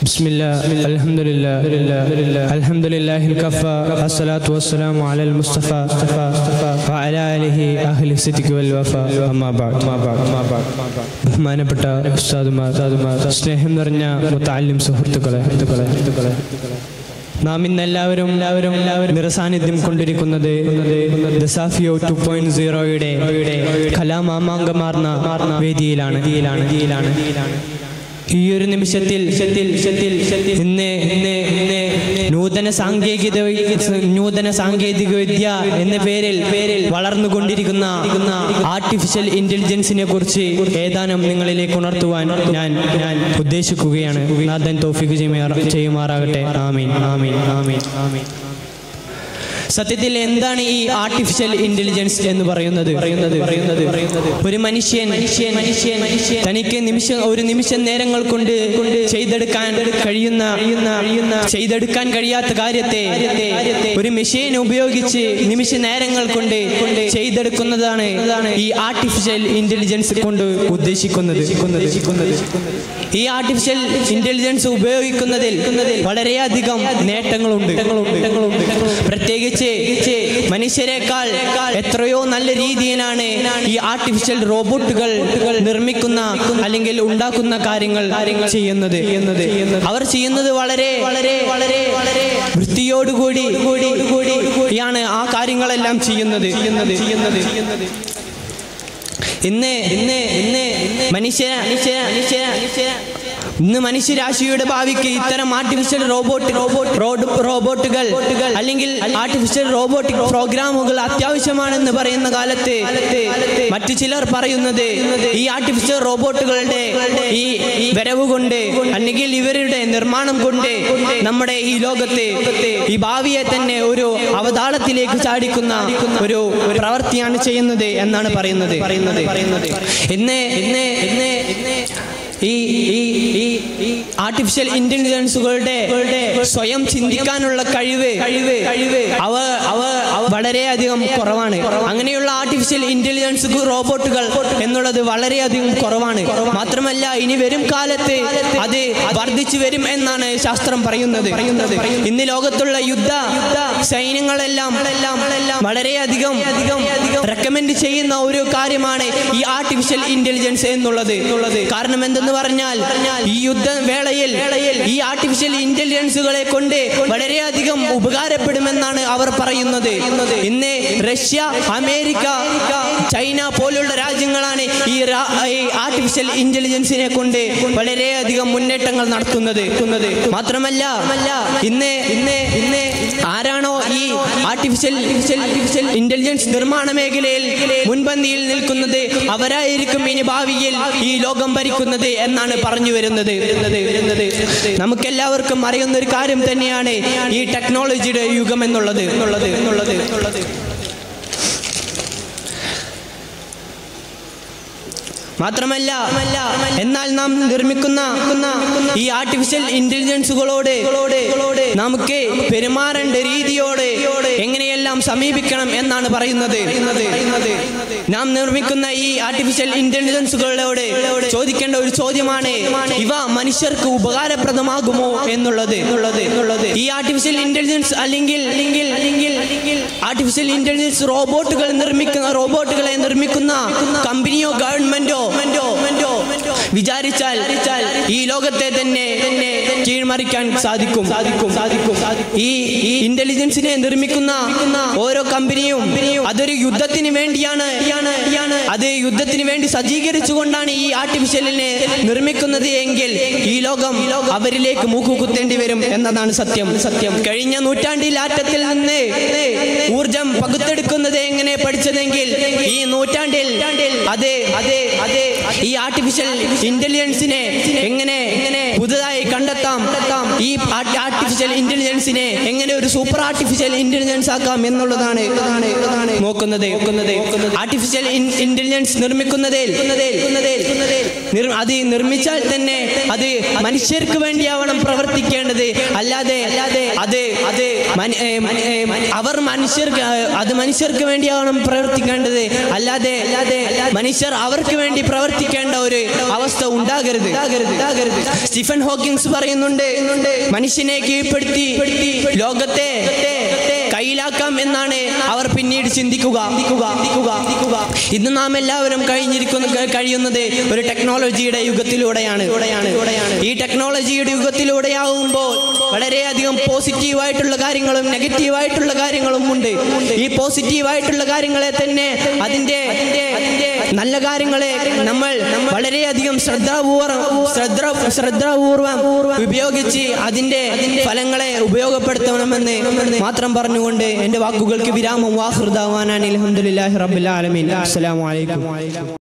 بسم الله الحمد لله الحمد لله الكفى الصلاة والسلام على المصطفى وعلى آله أهل الصدق والوفاء أما بعد ബഹുമാനപ്പെട്ട ഉസ്താദുമാർ സ്നേഹം നിറഞ്ഞ മുത്താലിം സുഹൃത്തുക്കളെ നാം ഇന്ന് എല്ലാവരും എല്ലാവരും എല്ലാവരും നിറസാന്നിധ്യം കൊണ്ടിരിക്കുന്നത് ദസാഫിയോ ടു പോയിന്റ് സീറോയുടെ കലാമാമാങ്കമാർന്ന വേദിയിലാണ് വേദിയിലാണ് ഈ ഒരു നിമിഷത്തിൽ ഇന്ന് ഇന്ന് ഇന്ന് നൂതന സാങ്കേതിക നൂതന സാങ്കേതിക വിദ്യ എന്ന പേരിൽ പേരിൽ വളർന്നുകൊണ്ടിരിക്കുന്ന ആർട്ടിഫിഷ്യൽ ഇന്റലിജൻസിനെ കുറിച്ച് ഏതാനും നിങ്ങളിലേക്ക് ഉണർത്തുവാൻ ഞാൻ ഞാൻ ഉദ്ദേശിക്കുകയാണ് നാഥൻ തോഫിക്ക് ചെയ്യുമാറാകട്ടെ ആമീൻ ആമീൻ ആമീൻ ആമീൻ സത്യത്തിൽ എന്താണ് ഈ ആർട്ടിഫിഷ്യൽ ഇന്റലിജൻസ് എന്ന് പറയുന്നത് പറയുന്നത് പറയുന്നത് പറയുന്നത് ഒരു മനുഷ്യൻ മനുഷ്യൻ മനുഷ്യൻ മനുഷ്യൻ തനിക്ക് നിമിഷം ഒരു നിമിഷം നേരങ്ങൾ കൊണ്ട് കൊണ്ട് ചെയ്തെടുക്കാൻ കഴിയുന്ന കഴിയുന്ന ചെയ്തെടുക്കാൻ കഴിയാത്ത കാര്യത്തെ ഒരു മെഷീൻ ഉപയോഗിച്ച് നിമിഷ നേരങ്ങൾ കൊണ്ട് ചെയ്തെടുക്കുന്നതാണ് ഈ ആർട്ടിഫിഷ്യൽ ഇന്റലിജൻസ് കൊണ്ട് ഉദ്ദേശിക്കുന്നത് ഈ ആർട്ടിഫിഷ്യൽ ഇന്റലിജൻസ് ഉപയോഗിക്കുന്നതിൽ വളരെയധികം നേട്ടങ്ങളുണ്ട് പ്രത്യേകിച്ച് മനുഷ്യരെക്കാൾ എത്രയോ നല്ല രീതിയിലാണ് ഈ ആർട്ടിഫിഷ്യൽ റോബോട്ടുകൾ നിർമ്മിക്കുന്ന അല്ലെങ്കിൽ ഉണ്ടാക്കുന്ന കാര്യങ്ങൾ ചെയ്യുന്നത് അവർ ചെയ്യുന്നത് വളരെ വളരെ വളരെ വളരെ വൃത്തിയോടുകൂടി കൂടി കൂടി കൂടിയാണ് ആ കാര്യങ്ങളെല്ലാം ചെയ്യുന്നത് ചെയ്യുന്നത് ചെയ്യുന്നത് ചെയ്യുന്നത് ഇന്ന് ഇന്ന് ഇന്ന് മനുഷ്യ മനുഷ്യ മനുഷ്യ മനുഷ്യ ഇന്ന് മനുഷ്യരാശിയുടെ ഭാവിക്ക് ഇത്തരം ആർട്ടിഫിഷ്യൽ റോബോട്ട് റോബോട്ട് റോബോട്ടുകൾ അല്ലെങ്കിൽ ആർട്ടിഫിഷ്യൽ റോബോട്ടിക് പ്രോഗ്രാമുകൾ അത്യാവശ്യമാണെന്ന് പറയുന്ന കാലത്ത് മറ്റു ചിലർ പറയുന്നത് ഈ ആർട്ടിഫിഷ്യൽ റോബോട്ടുകളുടെ ഈ വരവ് കൊണ്ട് അല്ലെങ്കിൽ ഇവരുടെ നിർമ്മാണം കൊണ്ട് നമ്മുടെ ഈ ലോകത്ത് ഈ ഭാവിയെ തന്നെ ഒരു അവതാളത്തിലേക്ക് ചാടിക്കുന്ന ഒരു പ്രവൃത്തിയാണ് ചെയ്യുന്നത് എന്നാണ് പറയുന്നത് പറയുന്നത് പറയുന്നത് ഇന്ന് ഇന്ന് ഇന്ന് ഈ ഈ ഈ ഈ ആർട്ടിഫിഷ്യൽ ഇന്റലിജൻസുകളുടെ സ്വയം ചിന്തിക്കാനുള്ള കഴിവ് കഴിവ് കഴിവ് അവ അവ വളരെയധികം കുറവാണ് അങ്ങനെയുള്ള ആർട്ടിഫിഷ്യൽ ഇന്റലിജൻസ് റോബോട്ടുകൾ എന്നുള്ളത് വളരെയധികം കുറവാണ് മാത്രമല്ല ഇനി വരും കാലത്ത് അത് വർദ്ധിച്ചു വരും എന്നാണ് ശാസ്ത്രം പറയുന്നത് ഇന്ന് ലോകത്തുള്ള യുദ്ധ സൈന്യങ്ങളെല്ലാം വളരെയധികം റെക്കമെൻഡ് ചെയ്യുന്ന ഒരു കാര്യമാണ് ഈ ആർട്ടിഫിഷ്യൽ ഇന്റലിജൻസ് എന്നുള്ളത് കാരണം എന്തെന്ന് പറഞ്ഞാൽ ഈ യുദ്ധ വേളയിൽ ഈ ആർട്ടിഫിഷ്യൽ ഇന്റലിജൻസുകളെ കൊണ്ട് വളരെയധികം ഉപകാരപ്പെടുമെന്നാണ് അവർ പറയുന്നത് ഇന്ന് റഷ്യ അമേരിക്ക ചൈന പോലുള്ള രാജ്യങ്ങളാണ് ഈ ആർട്ടിഫിഷ്യൽ ഇന്റലിജൻസിനെ കൊണ്ട് വളരെയധികം മുന്നേറ്റങ്ങൾ നടത്തുന്നത് മാത്രമല്ല ഇന്ന് ഇന്ന് ഇന്ന് ആരാണോ ഈ ആർട്ടിഫിഷ്യൽ ആർട്ടിഫിഷ്യൽ ഇന്റലിജൻസ് നിർമ്മാണ മേഖലയിൽ മുൻപന്തിയിൽ നിൽക്കുന്നത് അവരായിരിക്കും ഇനി ഭാവിയിൽ ഈ ലോകം ഭരിക്കുന്നത് എന്നാണ് പറഞ്ഞു വരുന്നത് നമുക്കെല്ലാവർക്കും അറിയുന്ന ഒരു കാര്യം തന്നെയാണ് ഈ ടെക്നോളജിയുടെ യുഗം എന്നുള്ളത് എന്നുള്ളത് എന്നുള്ളത് എന്നുള്ളത് മാത്രമല്ല എന്നാൽ നാം നിർമ്മിക്കുന്ന ഈ ആർട്ടിഫിഷ്യൽ ഇന്റലിജൻസുകളോട് നമുക്ക് പെരുമാറേണ്ട രീതിയോട് എങ്ങനെയെല്ലാം സമീപിക്കണം എന്നാണ് പറയുന്നത് നാം നിർമ്മിക്കുന്ന ഈ ആർട്ടിഫിഷ്യൽ ഇന്റലിജൻസുകളോട് ചോദിക്കേണ്ട ഒരു ചോദ്യമാണ് ഇവ മനുഷ്യർക്ക് ഉപകാരപ്രദമാകുമോ എന്നുള്ളത് ഈ ആർട്ടിഫിഷ്യൽ ഇന്റലിജൻസ് അല്ലെങ്കിൽ അല്ലെങ്കിൽ അല്ലെങ്കിൽ ആർട്ടിഫിഷ്യൽ ഇന്റലിജൻസ് റോബോട്ടുകൾ നിർമ്മിക്കുന്ന റോബോട്ടുകളെ നിർമ്മിക്കുന്ന കമ്പനിയോ ഗവൺമെന്റോ വിചാരിച്ചാൽ ഈ ലോകത്തെ തന്നെ തന്നെ കീഴ്മറിക്കാൻ സാധിക്കും സാധിക്കും സാധിക്കും ഈ ഇന്റലിജൻസിനെ നിർമ്മിക്കുന്ന ഓരോ കമ്പനിയും അതൊരു യുദ്ധത്തിന് വേണ്ടിയാണ് അത് യുദ്ധത്തിന് വേണ്ടി സജ്ജീകരിച്ചുകൊണ്ടാണ് ഈ ആർട്ടിഫിഷ്യലിനെ നിർമ്മിക്കുന്നത് എങ്കിൽ ഈ ലോകം അവരിലേക്ക് മൂക്കുകുത്തേണ്ടി വരും എന്നതാണ് സത്യം സത്യം കഴിഞ്ഞ നൂറ്റാണ്ടിൽ ആറ്റത്തിൽ നിന്ന് ഊർജം പകുത്തെടുക്കുന്നത് എങ്ങനെ പഠിച്ചതെങ്കിൽ ഈ നൂറ്റാണ്ടിൽ അതെ അതെ അതെ ഈ ആർട്ടിഫിഷ്യൽ ഇന്റലിജൻസിനെ എങ്ങനെ എങ്ങനെ പുതുതായി കണ്ടെത്താം ഈ ആർട്ടിഫിഷ്യൽ ആർട്ടിഫിഷ്യൽ ഇന്റലിജൻസിനെ എങ്ങനെ ഒരു സൂപ്പർ ആർട്ടിഫിഷ്യൽ ഇന്റലിജൻസ് ആക്കാം എന്നുള്ളതാണ് നോക്കുന്നത് ആർട്ടിഫിഷ്യൽ ഇന്റലിജൻസ് നിർമ്മിക്കുന്നതിൽ നിർ- അത് നിർമ്മിച്ചാൽ തന്നെ അത് മനുഷ്യർക്ക് വേണ്ടിയാവണം പ്രവർത്തിക്കേണ്ടത് അല്ലാതെ അത് അത് മന- ഏ, മന- ഏ, അവർ മനുഷ്യർക്ക് ആ, അത് മനുഷ്യർക്ക് വേണ്ടിയാവണം പ്രവർത്തിക്കേണ്ടത് അല്ലാതെ അല്ലാതെ മനുഷ്യർ അവർക്ക് വേണ്ടി പ്രവർത്തിക്കേണ്ട ഒരു അവസ്ഥ ഉണ്ടാകരുത് ഉണ്ടാകരുത് സ്റ്റീഫൻ ഹോക്കിങ്സ് പറയുന്നുണ്ട് മനുഷ്യനെ കീഴ്പ്പെടുത്തി ലോകത്തെ കയ്യിലാക്കാം എന്നാണ് അവർ പിന്നീട് ചിന്തിക്കുക ചിന്തിക്കുക, ചിന്തിക്കുക, ചിന്തിക്കുക. ഇന്ന് നാം എല്ലാവരും കഴിഞ്ഞിരിക്കുന്ന കഴിയുന്നത് ഒരു ടെക്നോളജിയുടെ യുഗത്തിലൂടെയാണ് ഈ ടെക്നോളജിയുടെ യുഗത്തിലൂടെയാവുമ്പോൾ വളരെയധികം പോസിറ്റീവായിട്ടുള്ള കാര്യങ്ങളും നെഗറ്റീവായിട്ടുള്ള കാര്യങ്ങളും ഉണ്ട് ഈ പോസിറ്റീവായിട്ടുള്ള കാര്യങ്ങളെ തന്നെ അതിന്റെ നല്ല കാര്യങ്ങളെ നമ്മൾ വളരെയധികം ശ്രദ്ധാപൂർവം ശ്രദ്ധ ശ്രദ്ധാപൂർവം ഉപയോഗിച്ച് അതിന്റെ ഫലങ്ങളെ ഉപയോഗപ്പെടുത്തണമെന്ന് മാത്രം പറഞ്ഞുകൊണ്ട് എൻ്റെ വാക്കുകൾക്ക് വിരാമം വാഹൃദാവാനാണ് അലഹമുല്ലാഹി റബ്ബുൽ ആലമീൻ അസ്സലാമു അലൈക്കും